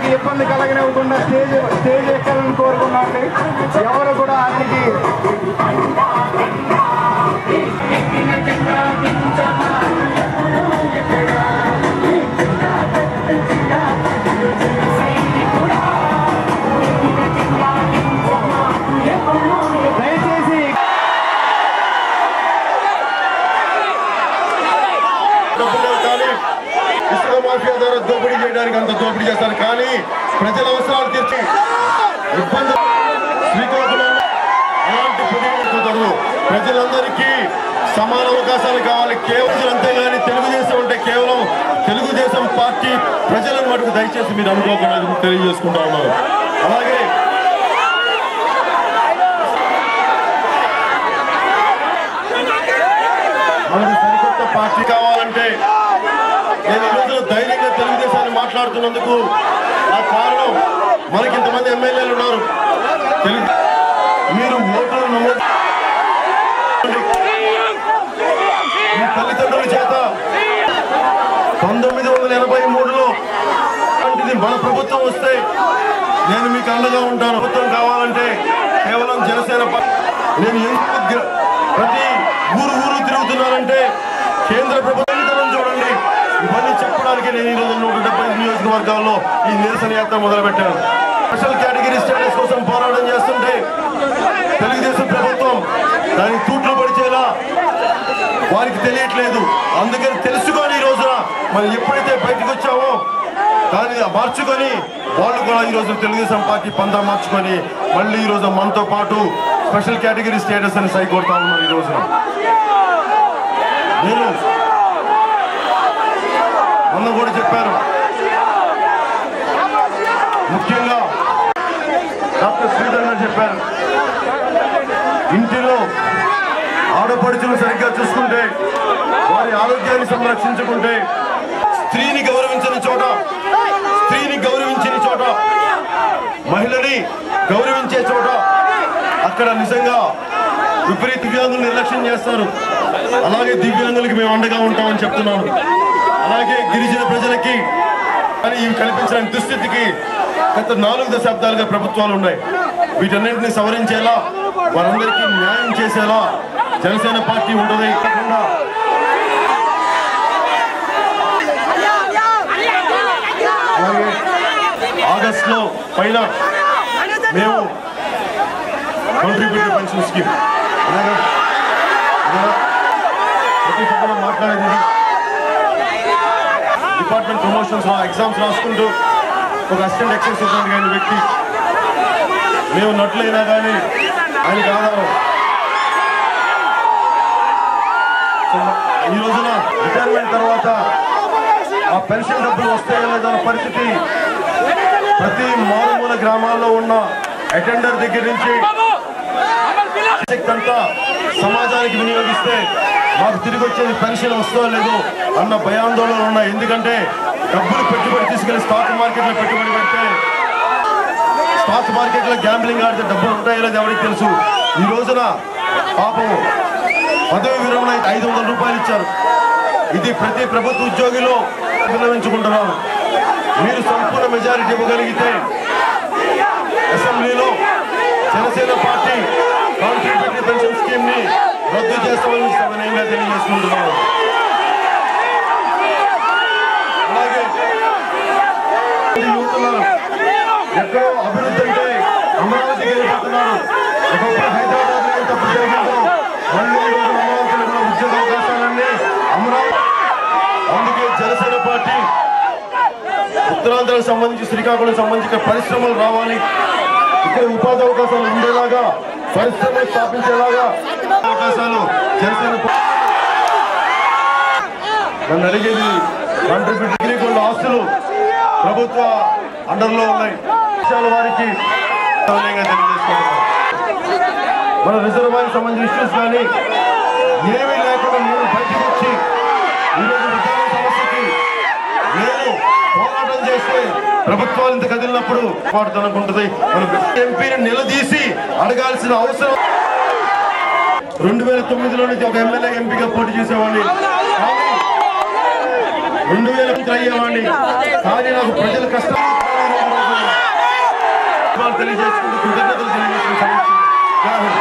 ఇబ్బంది కలగనివ్వకుండా stage stage ఎక్కాలని కోరుకున్నాండి ఎవరు కూడా ఆయనకి దయచేసి డబ్బులు కానీ ఇసుక మాఫియా ద్వారా దోపిడీ చేయడానికి అంత దోపిడీ చేస్తారు కానీ ప్రజల అవసరాలు తీర్చి ఇబ్బంది శ్రీకాకుళంలో అలాంటి పొడిగిన కుదరదు ప్రజలందరికీ సమాన అవకాశాలు కావాలి కేవలం అంతేగాని తెలుగుదేశం అంటే కేవలం తెలుగుదేశం పార్టీ ప్రజలను మటుకు దయచేసి మీరు అనుకోకుండా తెలియజేసుకుంటా ఉన్నారు అలాగే మనకు సరికొత్త పార్టీ కావాలంటే నేను ఈ రోజున ధైర్యంగా తెలుగుదేశాన్ని మాట్లాడుతున్నందుకు ఆ కారణం మనకి ఇంతమంది ఎమ్మెల్యేలు ఉన్నారు తెలుగు మీరు ఓట్లు నమోదు మీ తల్లిదండ్రుల చేత పంతొమ్మిది వందల ఎనభై మూడులో అలాంటిది మన ప్రభుత్వం వస్తే నేను మీకు అండగా ఉంటాను ప్రభుత్వం కావాలంటే కేవలం జనసేన పా- నేను ఎందుకు గె- ప్రతి ఊరు ఊరు తిరుగుతున్నానంటే కేంద్ర ప్రభుత్వం చూడండి ఇవన్నీ చెప్పడానికి నేను ఈ రోజు నూట డెబ్బై నియోజకవర్గాల్లో ఈ నిరసన యాత్ర మొదలుపెట్టాను స్పెషల్ కేటగిరీ స్టేటస్ కోసం పోరాటం చేస్తుంటే తెలుగుదేశం ప్రభుత్వం దానికి తూట్లు పడిచేలా వారికి తెలియట్లేదు అందుకని తెలుసుకొని ఈ రోజున మనం ఎప్పుడైతే బయటకు వచ్చామో దాన్ని మార్చుకొని వాళ్ళు కూడా ఈ రోజు తెలుగుదేశం పార్టీ పందా మార్చుకొని మళ్ళీ ఈ రోజు మనతో పాటు స్పెషల్ కేటగిరీ స్టేటస్ అని సై కొడతా ఉన్నారు ఈ రోజున నేను మొన్న కూడా చెప్పారు ముఖ్యంగా డాక్టర్ శ్రీధర్ గారు చెప్పారు ఇంటిలో ఆడపడుచులు సరిగ్గా చూసుకుంటే వారి ఆరోగ్యాన్ని సంరక్షించుకుంటే స్త్రీని గౌరవించని చోట స్త్రీని గౌరవించని చోట మహిళని గౌరవించే చోట అక్కడ నిజంగా విపరీత దివ్యాంగులు నిర్లక్ష్యం చేస్తారు అలాగే దివ్యాంగులకి మేము అండగా ఉంటామని చెప్తున్నాను అలాగే గిరిజన ప్రజలకి కానీ ఇవి కల్పించడానికి దుస్థితికి గత నాలుగు దశాబ్దాలుగా ప్రభుత్వాలు ఉన్నాయి వీటన్నింటినీ సవరించేలా వారందరికీ న్యాయం చేసేలా జనసేన పార్టీ ఉండదు కాకుండా అలాగే ఆగస్ట్ లో పైన మేము కాంట్రిబ్యూటరీ పెన్షన్ స్కీమ్ అలాగే అలాగే ప్రతి సంవత్సరం మాట్లాడేది ఇది. డిపార్ట్మెంట్ ప్రమోషన్స్ ఎగ్జామ్స్ రాసుకుంటూ ఒక అసిస్టెంట్ ఎక్సైజ్ సూపరింటెండెంట్ అయిన వ్యక్తి మేము నట్లయినా కానీ ఆయనకి ఆధారం సో ఈ రోజున రిటైర్మెంట్ తర్వాత ఆ పెన్షన్ డబ్బులు వస్తాయో లేదన్న పరిస్థితి ప్రతి మారుమూల గ్రామాల్లో ఉన్న అటెండర్ దగ్గర నుంచి శక్తి అంతా సమాజానికి వినియోగిస్తే మాకు తిరిగి వచ్చేది పెన్షన్ వస్తుందో లేదో అన్న భయాందోళన ఉన్నాయి ఎందుకంటే డబ్బులు పెట్టుబడి తీసుకెళ్లి స్టాక్ మార్కెట్ లో పెట్టుబడి పెడితే స్టాక్ మార్కెట్ లో గ్యాంబ్లింగ్ ఆడితే డబ్బులు ఉంటాయో లేదో ఎవరికి తెలుసు ఈ రోజున పాపం పదవి విరమణ ఐదు వందల రూపాయలు ఇచ్చారు ఇది ప్రతి ప్రభుత్వ ఉద్యోగిలో విన్నవించుకుంటున్నాను మీరు సంపూర్ణ మెజారిటీ ఇవ్వగలిగితే అసెంబ్లీలో Janasena party contributory pension scheme ని రద్దు చేస్తామని సవినయంగా తెలియజేసుకుంటున్నాను అలాగే ఈ యూత్ ఉన్నారు. ఎక్కడో అభివృద్ధి అంటే అమరావతికి వెళ్ళిపోతున్నారు ఒకప్పుడు హైదరాబాద్ లో ఎంత ఉద్యోగాలు మళ్ళీ ఈ రోజు అమరావతిలో ఉన్న ఉద్యోగ అవకాశాలన్నీ అమరావతి అందుకే జనసేన పార్టీ ఉత్తరాంధ్రకు సంబంధించి శ్రీకాకుళం సంబంధించి ఇక్కడ పరిశ్రమలు రావాలి ఇక్కడ ఉపాధి అవకాశాలు ఉండేలాగా పరిశ్రమలు స్థాపించేలాగా అవకాశాలు జనసేన పా- నన్ను అడిగేది కాంట్రిబ్యూట్ డిగ్రీ కొన్ని ఆస్తులు ప్రభుత్వ అండర్లో ఉన్నాయి విషయాల వారికి సౌన్యంగా తెలియజేసుకుంటున్నాను మన రిజర్వాయర్ సంబంధించిన ఇష్యూస్ కానీ ఏమీ లేకుండా నేను బయటకు వచ్చి ఈరోజు విధాన సమస్యకి నేను పోరాటం చేస్తే ప్రభుత్వాలు ఇంత కదిలినప్పుడు పాడుతున్నకుంటుంది మనం ఎంపీని నిలదీసి అడగాల్సిన అవసరం రెండు వేల తొమ్మిదిలో నుంచి ఒక ఎమ్మెల్యే ఎంపీగా పోటీ చేసేవాడిని కానీ రెండు వేల మంత్రి అయ్యేవాడిని కానీ నాకు ప్రజల కష్టం తెలియజేసుకుంటూ కృతజ్ఞతలు తెలియజేసుకుంటూ